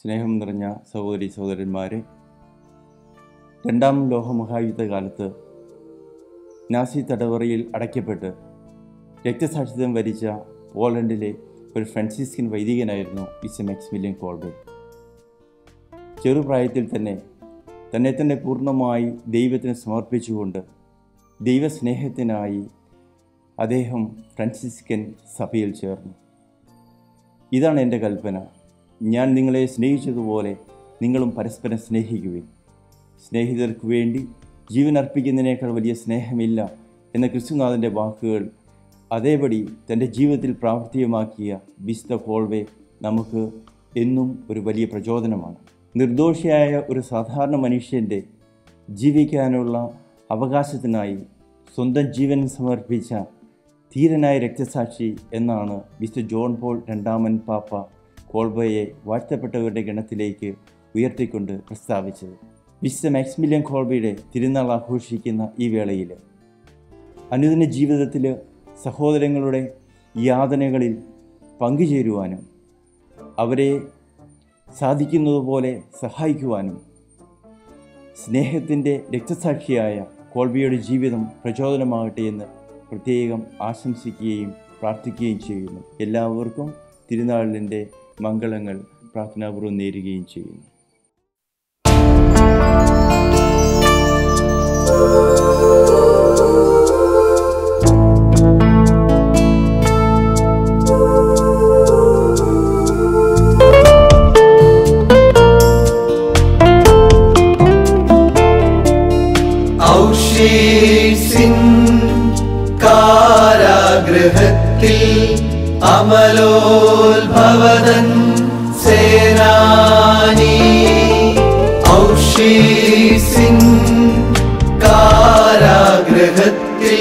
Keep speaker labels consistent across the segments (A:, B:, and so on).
A: സ്നേഹം നിറഞ്ഞ സഹോദരി സഹോദരന്മാരെ രണ്ടാം ലോകമഹായുദ്ധ കാലത്ത് നാസി തടവറയിൽ അടയ്ക്കപ്പെട്ട് രക്തസാക്ഷിത്വം വരിച്ച പോളണ്ടിലെ ഒരു ഫ്രാൻസിസ്കൻ വൈദികനായിരുന്നു ഇസ് മാക്സിമിലിയൻ കോൾബെ ചെറുപ്രായത്തിൽ തന്നെ തന്നെ തന്നെ പൂർണ്ണമായി ദൈവത്തിന് സമർപ്പിച്ചുകൊണ്ട് ദൈവസ്നേഹത്തിനായി അദ്ദേഹം ഫ്രാൻസിസ്കൻ സഭയിൽ ചേർന്നു ഇതാണ് എൻ്റെ കൽപ്പന ഞാൻ നിങ്ങളെ സ്നേഹിച്ചതുപോലെ നിങ്ങളും പരസ്പരം സ്നേഹിക്കുവിൻ സ്നേഹിതർക്ക് വേണ്ടി ജീവൻ അർപ്പിക്കുന്നതിനേക്കാൾ വലിയ സ്നേഹമില്ല എന്ന ക്രിസ്തുനാഥൻ്റെ വാക്കുകൾ അതേപടി തൻ്റെ ജീവിതത്തിൽ പ്രാവർത്തികമാക്കിയ വിസ്ത കോൾവെ നമുക്ക് എന്നും ഒരു വലിയ പ്രചോദനമാണ് നിർദോഷിയായ ഒരു സാധാരണ മനുഷ്യൻ്റെ ജീവിക്കാനുള്ള അവകാശത്തിനായി സ്വന്തം ജീവൻ സമർപ്പിച്ച ധീരനായ രക്തസാക്ഷി എന്നാണ് വിശുദ്ധ ജോൺ പോൾ രണ്ടാമൻ പാപ്പ കോൾബയെ വാഴ്ത്തപ്പെട്ടവരുടെ ഗണത്തിലേക്ക് ഉയർത്തിക്കൊണ്ട് പ്രസ്താവിച്ചത് വിശുദ്ധ മാക്സിമിലിയൻ കോൾബയുടെ തിരുനാൾ ആഘോഷിക്കുന്ന ഈ വേളയിൽ അനുദിന ജീവിതത്തിൽ സഹോദരങ്ങളുടെ യാതനകളിൽ പങ്കുചേരുവാനും അവരെ സാധിക്കുന്നതുപോലെ സഹായിക്കുവാനും സ്നേഹത്തിൻ്റെ രക്തസാക്ഷിയായ കോൾബിയുടെ ജീവിതം പ്രചോദനമാകട്ടെ എന്ന് പ്രത്യേകം ആശംസിക്കുകയും പ്രാർത്ഥിക്കുകയും ചെയ്യുന്നു എല്ലാവർക്കും തിരുനാളിൻ്റെ മംഗളങ്ങൾ പ്രാർത്ഥനാപൂർവ്വം നേരുകയും ചെയ്യുന്നു
B: ഔഷീസിൻ കാരാഗൃഹത്തിൽ അമലോത്ഭവതൻ സേനാനി ഔഷീസിൻ കാരാഗൃഹത്തിൽ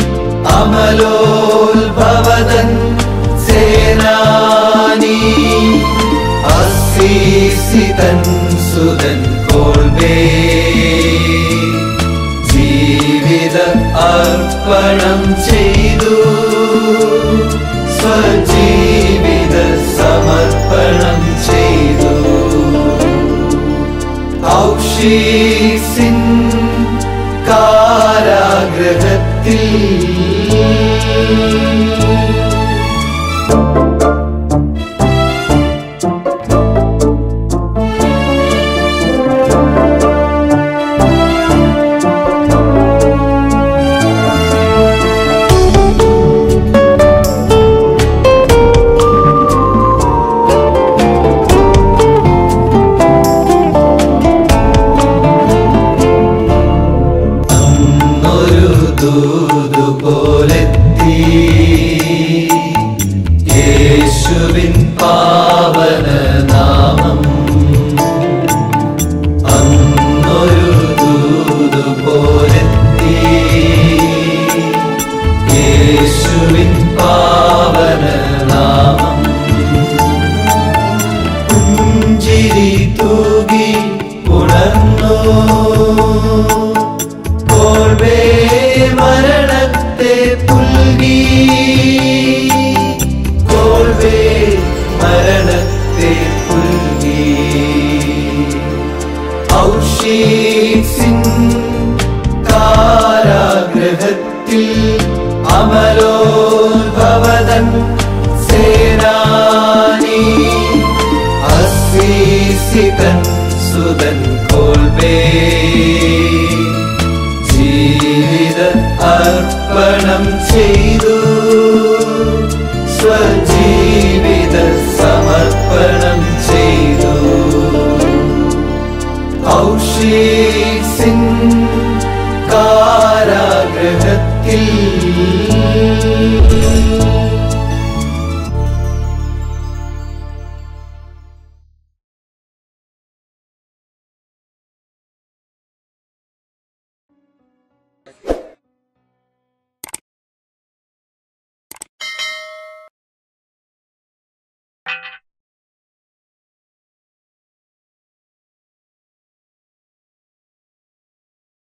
B: അമലോത്ഭവതൻ സേനാനി അസീസിതൻ സുതൻ കോൾബേ ജീവിത അർപ്പണം ചെയ്തു സ്വജീവിത സമർപ്പണം ചെയ്തു ഔഷീസിൻ കാരാഗ്രഹത്തിൽ ഒരു ദൂതുപോലെത്തി യേശുവിൻ പാവന നാമം അന്നൊരു ദൂതുപോലെത്തി യേശുവിൻ പാവന നാമം പുഞ്ചിരി തൂകി ഉണർന്നു കോൾവേ മരണത്തെ പുൽകി കോൾവേ മരണത്തെ പുൽകി ഔഷീസിൻ കാരാഗ്രഹത്തിൽ അമലോത്ഭവതൻ സേനാനി അസീസിതൻ സുതൻ കോൾബേ ജീവിത അർപ്പണം ചെയ്തു സ്വജീവിത സമർപ്പണം ചെയ്തു ഔഷീസിൻ കാരാഗ്രഹത്തിൽ